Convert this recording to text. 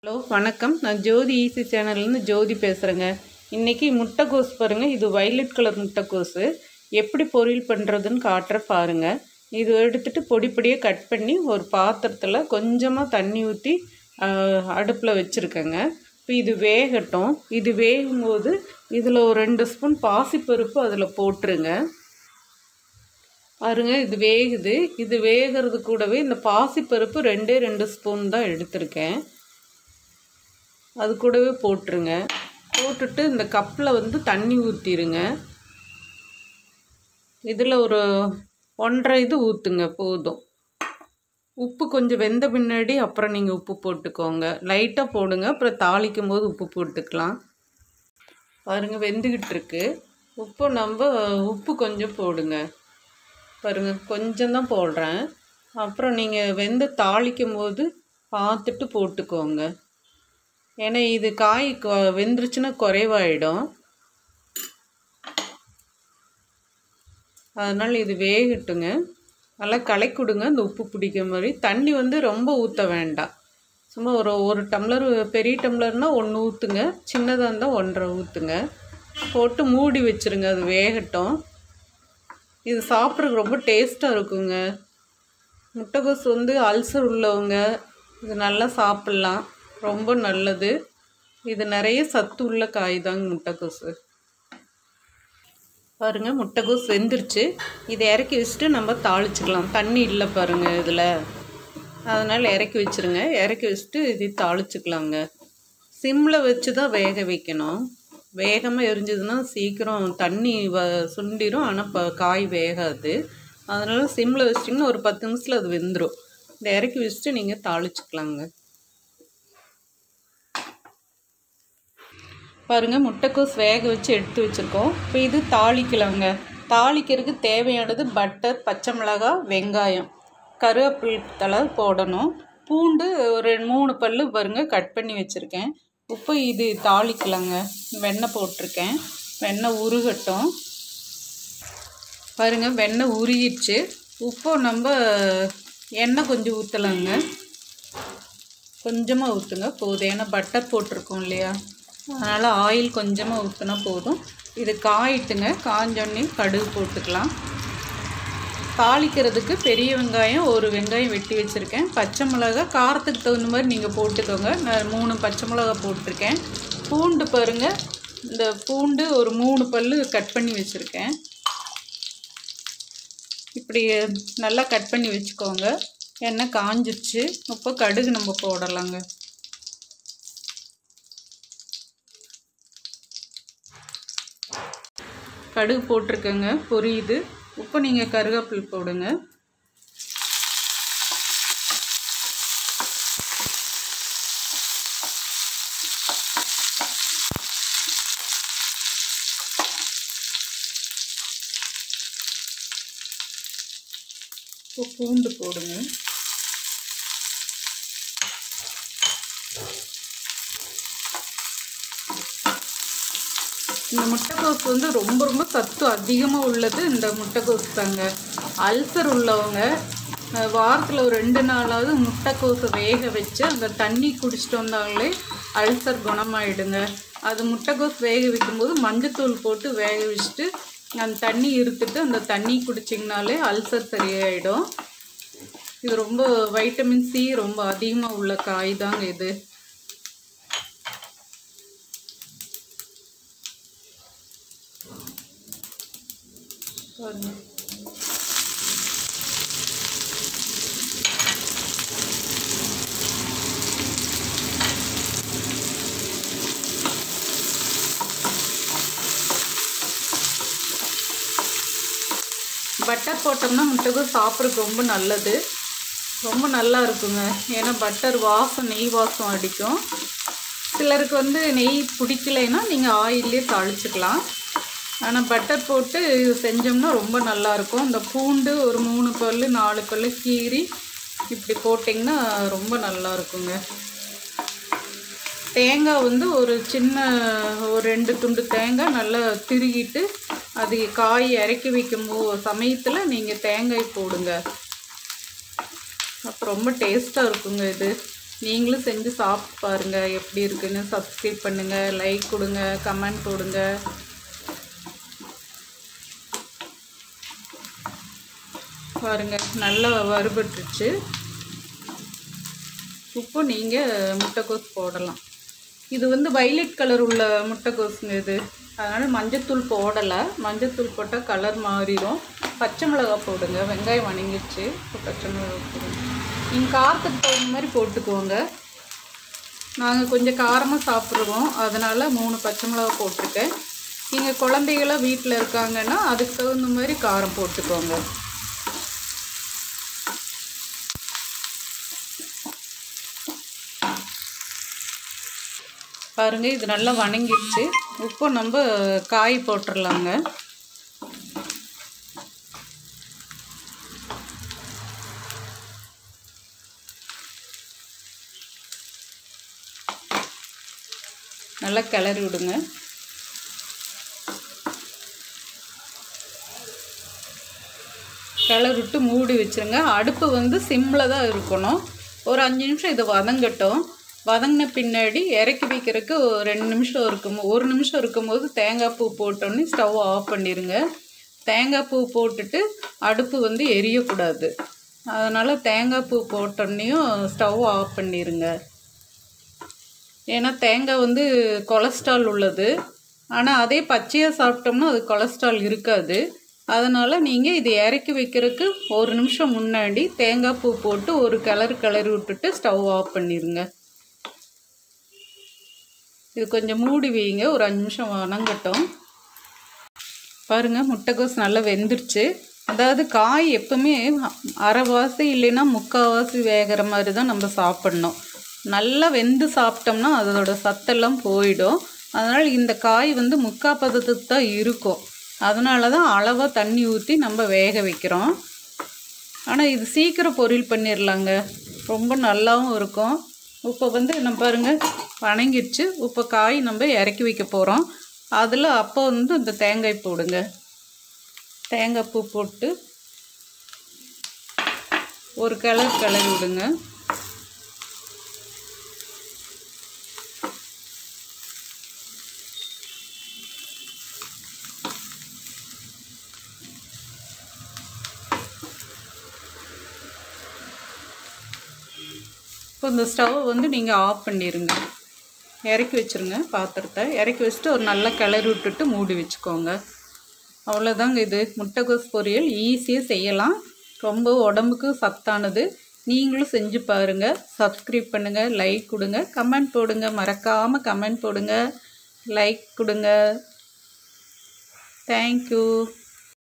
hello வணக்கம் நான் ஜோதி easy சேனல்லேருந்து ஜோதி பேசுகிறேங்க இன்றைக்கி முட்டைக்கோஸ் பாருங்கள் இது வயலட் கலர் முட்டைக்கோஸு எப்படி பொரியல் பண்ணுறதுன்னு காட்டுற பாருங்கள் இது எடுத்துகிட்டு பொடி பொடியாக கட் பண்ணி ஒரு பாத்திரத்தில் கொஞ்சமாக தண்ணி ஊற்றி அடுப்பில் வச்சுருக்கேங்க இப்போ இது வேகட்டும் இது வேகும்போது இதில் ஒரு ரெண்டு ஸ்பூன் பாசிப்பருப்பு அதில் போட்டுருங்க பாருங்க இது வேகுது இது வேகிறது கூடவே இந்த பாசிப்பருப்பு ரெண்டே ரெண்டு ஸ்பூன் தான் எடுத்திருக்கேன் அது கூடவே போட்டுருங்க போட்டுட்டு இந்த கப்பில் வந்து தண்ணி ஊற்றிடுங்க இதில் ஒரு ஒன்றரை இது ஊற்றுங்க போதும் உப்பு கொஞ்சம் வெந்த பின்னாடி அப்புறம் நீங்கள் உப்பு போட்டுக்கோங்க லைட்டாக போடுங்க அப்புறம் தாளிக்கும் போது உப்பு போட்டுக்கலாம் பாருங்கள் வெந்துக்கிட்டு இருக்கு உப்பு நம்ம உப்பு கொஞ்சம் போடுங்க பாருங்க கொஞ்சம் தான் போடுறேன் அப்புறம் நீங்கள் வெந்து தாளிக்கும் போது பார்த்துட்டு போட்டுக்கோங்க ஏன்னா இது காய் கொ- வெந்துருச்சுன்னா குறைவாயிடும் அதனால் இது வேகட்டுங்க நல்லா கலக்கி விடுங்க இந்த உப்பு பிடிக்கிற மாதிரி தண்ணி வந்து ரொம்ப ஊற்ற வேண்டாம் சும்மா ஒரு ஒரு டம்ளர் பெரிய டம்ளர்னால் ஒன்று ஊற்றுங்க சின்னதாக இருந்தால் ஒன்றரை ஊற்றுங்க போட்டு மூடி வச்சுருங்க அது வேகட்டும் இது சாப்பிட்றதுக்கு ரொம்ப டேஸ்ட்டாக இருக்குங்க முட்டைகோஸ் வந்து அல்சர் உள்ளவங்க இது நல்லா சாப்பிட்லாம் ரொம்ப நல்லது இது நிறைய சத்து உள்ள காய் தாங்க முட்டைக்கோஸு பாருங்க முட்டைகோஸ் வெந்துருச்சு இதை இறக்கி வச்சுட்டு நம்ம தாளிச்சுக்கலாம் தண்ணி இல்லை பாருங்க இதில் அதனால் இறக்கி வச்சிருங்க இறக்கி வச்சுட்டு இது தாளிச்சுக்கலாங்க சிம்மில் வச்சு தான் வேக வைக்கணும் வேகமாக எரிஞ்சதுன்னா சீக்கிரம் தண்ணி வ சுண்டிரும் ஆனால் ப காய் வேகாது அதனால் சிம்மில் வச்சிட்டிங்கன்னா ஒரு பத்து நிமிஷத்தில் அது வெந்துடும் இதை இறக்கி வச்சுட்டு நீங்கள் தாளிச்சுக்கலாங்க பாருங்கள் முட்டைக்கோஸ் வேக வச்சு எடுத்து வச்சுருக்கோம் இப்போ இது தாளிக்கலாங்க தாளிக்கிறதுக்கு தேவையானது பட்டர் பச்சை மிளகாய் வெங்காயம் கருவேப்பிலை தலை போடணும் பூண்டு ஒரு மூணு பல்லு பாருங்க கட் பண்ணி வச்சுருக்கேன் இப்போ இது தாளிக்கலாங்க வெண்ணெய் போட்டிருக்கேன் வெண்ணெய் உருகட்டும் பாருங்க வெண்ணெய் உருகிடுச்சு உப்பு நம்ம எண்ணெய் கொஞ்சம் ஊற்றலாங்க கொஞ்சமாக ஊற்றுங்க போதும் ஏன்னா பட்டர் போட்டிருக்கோம் இல்லையா அதனால் ஆயில் கொஞ்சமாக ஊற்றினா போதும் இது காயிட்டுங்க காஞ்சோடனே கடுகு போட்டுக்கலாம் தாளிக்கிறதுக்கு பெரிய வெங்காயம் ஒரு வெங்காயம் வெட்டி வச்சுருக்கேன் பச்சை மிளகாய் காரத்துக்கு தகுந்த மாதிரி நீங்கள் போட்டுக்கோங்க நான் மூணு பச்சை மிளகாய் போட்டிருக்கேன் பூண்டு பாருங்கள் இந்த பூண்டு ஒரு மூணு பல்லு கட் பண்ணி வச்சுருக்கேன் இப்படி நல்லா கட் பண்ணி வச்சுக்கோங்க எண்ணெய் காஞ்சிருச்சு இப்போ கடுகு நம்ம போடலாங்க கடுகு போட்டிருக்கேங்க பொரியுது இப்போ நீங்கள் கருவேப்பிலை போடுங்க இப்போ பூண்டு போடுங்க இந்த முட்டைக்கோஸ் வந்து ரொம்ப ரொம்ப சத்து அதிகமாக உள்ளது இந்த முட்டைக்கோஸ் தாங்க அல்சர் உள்ளவங்க வாரத்தில் ஒரு ரெண்டு நாளாவது முட்டைக்கோஸை வேக வச்சு அந்த தண்ணி குடிச்சிட்டு வந்தாங்களே அல்சர் குணமாயிடுங்க அது முட்டைக்கோஸ் வேக வைக்கும்போது மஞ்சத்தூள் போட்டு வேக வச்சுட்டு அந்த தண்ணி இருத்துட்டு அந்த தண்ணி குடிச்சிங்கனாலே அல்சர் சரியாயிடும் இது ரொம்ப வைட்டமின் சி ரொம்ப அதிகமாக உள்ள காய் தாங்க இது பாருங்க பட்டர் போட்டோம்னா முட்டைக்கோஸ் சாப்பிட்றதுக்கு ரொம்ப நல்லது ரொம்ப நல்லா இருக்குங்க ஏன்னா பட்டர் வாசம் நெய் வாசம் அடிக்கும் சிலருக்கு வந்து நெய் பிடிக்கலைன்னா நீங்கள் ஆயிலே தாளிச்சுக்கலாம் ஆனால் பட்டர் போட்டு இது செஞ்சோம்னா ரொம்ப நல்லாயிருக்கும் இந்த பூண்டு ஒரு மூணு பல் நாலு பல் கீறி இப்படி போட்டிங்கன்னா ரொம்ப நல்லா இருக்குங்க தேங்காய் வந்து ஒரு சின்ன ஒரு ரெண்டு துண்டு தேங்காய் நல்லா திருகிட்டு அது காய் இறக்கி வைக்கும் போ சமயத்தில் நீங்கள் தேங்காய் போடுங்க அப்போ ரொம்ப டேஸ்ட்டாக இருக்குங்க இது நீங்களும் செஞ்சு சாப்பிட்டு பாருங்கள் எப்படி இருக்குன்னு சப்ஸ்கிரைப் பண்ணுங்கள் லைக் கொடுங்க கமெண்ட் போடுங்க பாருங்க நல்லா வறுபட்டுருச்சு உப்பு நீங்கள் முட்டைக்கோஸ் போடலாம் இது வந்து வைலட் கலர் உள்ள முட்டைக்கோஸுங்க இது அதனால் மஞ்சத்தூள் போடலை மஞ்சத்தூள் போட்டால் கலர் மாறிடும் பச்சை மிளகா போடுங்க வெங்காயம் வணங்கிடுச்சு இப்போ பச்சை மிளகா போடுங்க நீங்கள் காரத்துக்கு தகுந்த மாதிரி போட்டுக்கோங்க நாங்கள் கொஞ்சம் காரமாக சாப்பிட்ருவோம் அதனால் மூணு பச்சை மிளகா போட்டிருக்கேன் நீங்கள் குழந்தைகளாம் வீட்டில் இருக்காங்கன்னா அதுக்கு தகுந்த மாதிரி காரம் போட்டுக்கோங்க பாருங்க இது நல்லா வணங்கிடுச்சு உப்பு நம்ம காய் போட்டுடலாங்க நல்லா கிளறி விடுங்க கிளறி விட்டு மூடி வச்சுருங்க அடுப்பு வந்து சிம்மில் தான் இருக்கணும் ஒரு அஞ்சு நிமிஷம் இதை வதங்கட்டும் வதங்கின பின்னாடி இறக்கி வைக்கிறதுக்கு ஒரு ரெண்டு நிமிஷம் இருக்கும் ஒரு நிமிஷம் இருக்கும்போது தேங்காய் பூ போட்டோன்னே ஸ்டவ் ஆஃப் பண்ணிடுங்க தேங்காய் பூ போட்டுட்டு அடுப்பு வந்து எரியக்கூடாது அதனால் தேங்காய் பூ போட்டோன்னையும் ஸ்டவ் ஆஃப் பண்ணிடுங்க ஏன்னா தேங்காய் வந்து கொலஸ்ட்ரால் உள்ளது ஆனால் அதே பச்சையாக சாப்பிட்டோம்னா அது கொலஸ்ட்ரால் இருக்காது அதனால் நீங்கள் இது இறக்கி வைக்கிறதுக்கு ஒரு நிமிஷம் முன்னாடி தேங்காய் பூ போட்டு ஒரு கிளறு கிளறி விட்டுட்டு ஸ்டவ் ஆஃப் பண்ணிடுங்க இது கொஞ்சம் மூடி வைங்க ஒரு அஞ்சு நிமிஷம் வணங்கட்டும் பாருங்கள் முட்டைக்கோஸ் நல்லா வெந்துருச்சு அதாவது காய் எப்பவுமே அரைவாசி இல்லைன்னா முக்கால்வாசி வேகிற மாதிரி தான் நம்ம சாப்பிட்ணும் நல்லா வெந்து சாப்பிட்டோம்னா அதோட சத்தெல்லாம் போயிடும் அதனால் இந்த காய் வந்து முக்கா பதத்துக்கு தான் இருக்கும் அதனால தான் அளவாக தண்ணி ஊற்றி நம்ம வேக வைக்கிறோம் ஆனால் இது சீக்கிரம் பொரியல் பண்ணிடலாங்க ரொம்ப நல்லாவும் இருக்கும் இப்போ வந்து நம்ம பாருங்கள் வணங்கிடுச்சு இப்போ காய் நம்ம இறக்கி வைக்க போகிறோம் அதில் அப்போ வந்து இந்த தேங்காய் போடுங்க தேங்காய் பூ போட்டு ஒரு கிளறு கிளறி விடுங்க இப்போ இந்த ஸ்டவ் வந்து நீங்கள் ஆஃப் பண்ணிடுங்க இறக்கி வச்சுருங்க பாத்திரத்தை இறக்கி வச்சுட்டு ஒரு நல்லா கிளறி விட்டுட்டு மூடி வச்சுக்கோங்க அவ்வளோதாங்க இது முட்டைகோஸ் பொரியல் ஈஸியாக செய்யலாம் ரொம்ப உடம்புக்கு சத்தானது நீங்களும் செஞ்சு பாருங்கள் சப்ஸ்கிரைப் பண்ணுங்கள் லைக் கொடுங்க கமெண்ட் போடுங்க மறக்காமல் கமெண்ட் போடுங்க லைக் கொடுங்க தேங்க்யூ